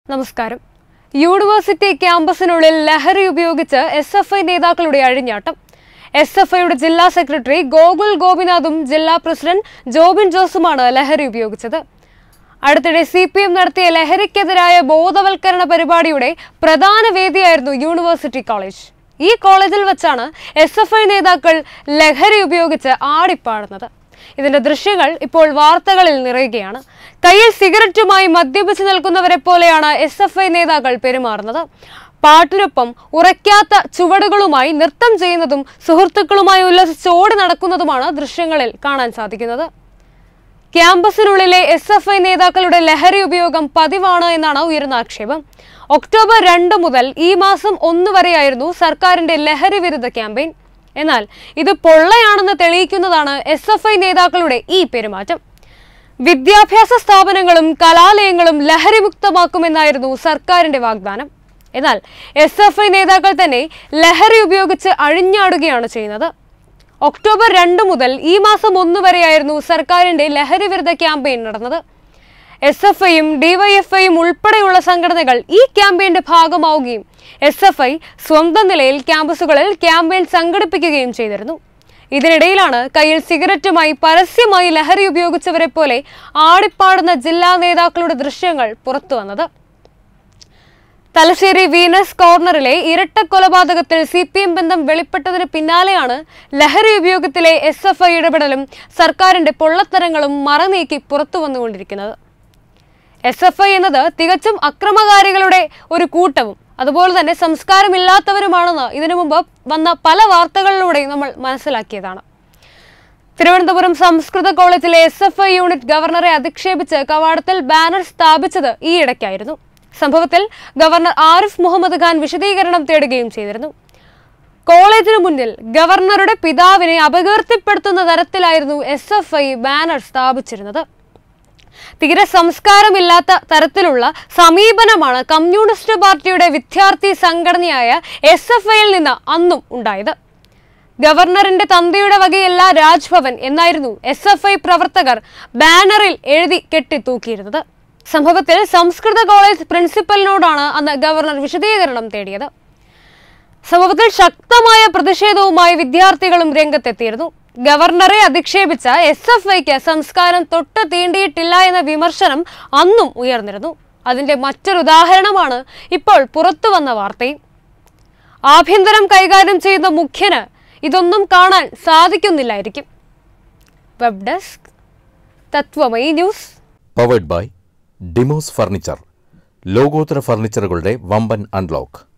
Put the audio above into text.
നമസ്കാരം യൂണിവേഴ്സിറ്റി ക്യാമ്പസിനുള്ളിൽ ലഹരി ഉപയോഗിച്ച് എസ് എഫ് ഐ നേതാക്കളുടെ അഴിഞ്ഞാട്ടം എസ് എഫ് ഐയുടെ ജില്ലാ സെക്രട്ടറി ഗോകുൽ ഗോപിനാഥും ജില്ലാ പ്രസിഡന്റ് ജോബിൻ ജോസുമാണ് ലഹരി ഉപയോഗിച്ചത് അടുത്തിടെ സി പി എം നടത്തിയ ലഹരിക്കെതിരായ ബോധവൽക്കരണ പരിപാടിയുടെ പ്രധാന വേദിയായിരുന്നു യൂണിവേഴ്സിറ്റി കോളേജ് ഈ കോളേജിൽ വെച്ചാണ് എസ് എഫ് ഐ നേതാക്കൾ ലഹരി ഉപയോഗിച്ച് ആടിപ്പാടുന്നത് ഇതിന്റെ ദൃശ്യങ്ങൾ ഇപ്പോൾ വാർത്തകളിൽ നിറയുകയാണ് കയ്യിൽ സിഗരറ്റുമായി മദ്യപിച്ച് നിൽക്കുന്നവരെ പോലെയാണ് എസ് എഫ് ഐ നേതാക്കൾ പെരുമാറുന്നത് പാട്ടിനൊപ്പം ഉറയ്ക്കാത്ത ചുവടുകളുമായി നൃത്തം ചെയ്യുന്നതും സുഹൃത്തുക്കളുമായി ഉല്ലസിച്ച് ഓടി നടക്കുന്നതുമാണ് ദൃശ്യങ്ങളിൽ കാണാൻ സാധിക്കുന്നത് ക്യാമ്പസിനുള്ളിലെ എസ് എഫ് ഐ നേതാക്കളുടെ ലഹരി ഉപയോഗം പതിവാണ് എന്നാണ് ഉയർന്ന ആക്ഷേപം ഒക്ടോബർ രണ്ട് മുതൽ ഈ മാസം ഒന്ന് വരെയായിരുന്നു സർക്കാരിന്റെ ലഹരി വിരുദ്ധ ക്യാമ്പയിൻ എന്നാൽ ഇത് പൊള്ളയാണെന്ന് തെളിയിക്കുന്നതാണ് എസ് എഫ് ഐ നേതാക്കളുടെ ഈ പെരുമാറ്റം വിദ്യാഭ്യാസ സ്ഥാപനങ്ങളും കലാലയങ്ങളും ലഹരിമുക്തമാക്കുമെന്നായിരുന്നു സർക്കാരിന്റെ വാഗ്ദാനം എന്നാൽ എസ് എഫ് ഐ നേതാക്കൾ തന്നെ ലഹരി ഉപയോഗിച്ച് അഴിഞ്ഞാടുകയാണ് ചെയ്യുന്നത് ഒക്ടോബർ രണ്ട് മുതൽ ഈ മാസം ഒന്ന് വരെയായിരുന്നു സർക്കാരിന്റെ ലഹരി വിരുദ്ധ ക്യാമ്പയിൻ നടന്നത് എസ് എഫ് ഐയും ഡിവൈഎഫ്ഐയും ഉൾപ്പെടെയുള്ള സംഘടനകൾ ഈ ക്യാമ്പയിന്റെ ഭാഗമാവുകയും എസ് എഫ് ഐ സ്വന്തം നിലയിൽ ക്യാമ്പസുകളിൽ ക്യാമ്പയിൻ സംഘടിപ്പിക്കുകയും ചെയ്തിരുന്നു ഇതിനിടയിലാണ് കയ്യിൽ സിഗരറ്റുമായി പരസ്യമായി ലഹരി ഉപയോഗിച്ചവരെ പോലെ ആടിപ്പാടുന്ന ജില്ലാ നേതാക്കളുടെ ദൃശ്യങ്ങൾ പുറത്തു വന്നത് തലശ്ശേരി വീനസ് കോർണറിലെ ഇരട്ട കൊലപാതകത്തിൽ സി പി എം ബന്ധം വെളിപ്പെട്ടതിന് പിന്നാലെയാണ് ലഹരി ഉപയോഗത്തിലെ എസ് എഫ് ഐ ഇടപെടലും സർക്കാരിന്റെ പൊള്ളത്തരങ്ങളും മറനീക്കി പുറത്തു വന്നുകൊണ്ടിരിക്കുന്നത് എസ് എഫ് ഐ എന്നത് തികച്ചും അക്രമകാരികളുടെ ഒരു കൂട്ടവും അതുപോലെ തന്നെ സംസ്കാരമില്ലാത്തവരുമാണെന്ന് ഇതിനു മുമ്പ് വന്ന പല വാർത്തകളിലൂടെയും നമ്മൾ മനസ്സിലാക്കിയതാണ് തിരുവനന്തപുരം സംസ്കൃത കോളേജിലെ എസ് എഫ് ഐ യൂണിറ്റ് ഗവർണറെ അധിക്ഷേപിച്ച് കവാടത്തിൽ ബാനർ സ്ഥാപിച്ചത് ഈയിടയ്ക്കായിരുന്നു സംഭവത്തിൽ ഗവർണർ ആരിഫ് മുഹമ്മദ് ഖാൻ വിശദീകരണം തേടുകയും ചെയ്തിരുന്നു കോളേജിനു മുന്നിൽ ഗവർണറുടെ പിതാവിനെ അപകീർത്തിപ്പെടുത്തുന്ന തരത്തിലായിരുന്നു എസ് എഫ് ഐ ബാനർ സ്ഥാപിച്ചിരുന്നത് തീരെ സംസ്കാരമില്ലാത്ത തരത്തിലുള്ള സമീപനമാണ് കമ്മ്യൂണിസ്റ്റ് പാർട്ടിയുടെ വിദ്യാർത്ഥി സംഘടനയായ എസ് എഫ് ഐയിൽ നിന്ന് അന്നും ഉണ്ടായത് ഗവർണറിന്റെ തന്തയുടെ വകയല്ല രാജ്ഭവൻ എന്നായിരുന്നു എസ് എഫ് ഐ പ്രവർത്തകർ ബാനറിൽ എഴുതി കെട്ടിത്തൂക്കിയിരുന്നത് സംഭവത്തിൽ സംസ്കൃത കോളേജ് പ്രിൻസിപ്പലിനോടാണ് അന്ന് ഗവർണർ വിശദീകരണം തേടിയത് സംഭവത്തിൽ ശക്തമായ പ്രതിഷേധവുമായി വിദ്യാർത്ഥികളും രംഗത്തെത്തിയിരുന്നു ഗവർണറെ അധിക്ഷേപിച്ച എസ് എഫ് ഐക്ക് സംസ്കാരം തൊട്ട് തീണ്ടിയിട്ടില്ല എന്ന വിമർശനം അന്നും ഉയർന്നിരുന്നു അതിന്റെ മറ്റൊരു ഉദാഹരണമാണ് ഇപ്പോൾ പുറത്തു വന്ന വാർത്തയും ആഭ്യന്തരം കൈകാര്യം ചെയ്യുന്ന മുഖ്യന് ഇതൊന്നും കാണാൻ സാധിക്കുന്നില്ലായിരിക്കും web desk Tatwamayi news powered by Demos furniture ലോകോത്തര ഫർണിച്ചറുകളുടെ വമ്പൻ അൺലോക്ക്